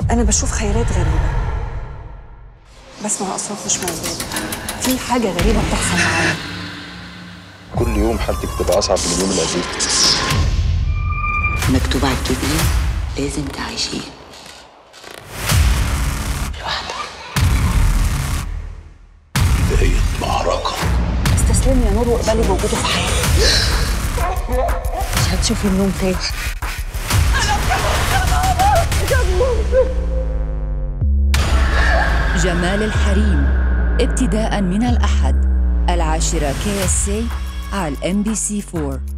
أنا بشوف خيالات غريبة بسمع أصوات مش موجودة في حاجة غريبة بتحصل معايا كل يوم حالتك تبقى اصعب من اليوم اللي قبليه مكتوب على الجبين لازم تعيشيه لوحدك بداية معركة استسلمي يا نور واقبلي بوجوده في حياتي مش هتشوفي النوم تاني جمال الحريم ابتداء من الأحد العاشرة كي اس على الام بي سي 4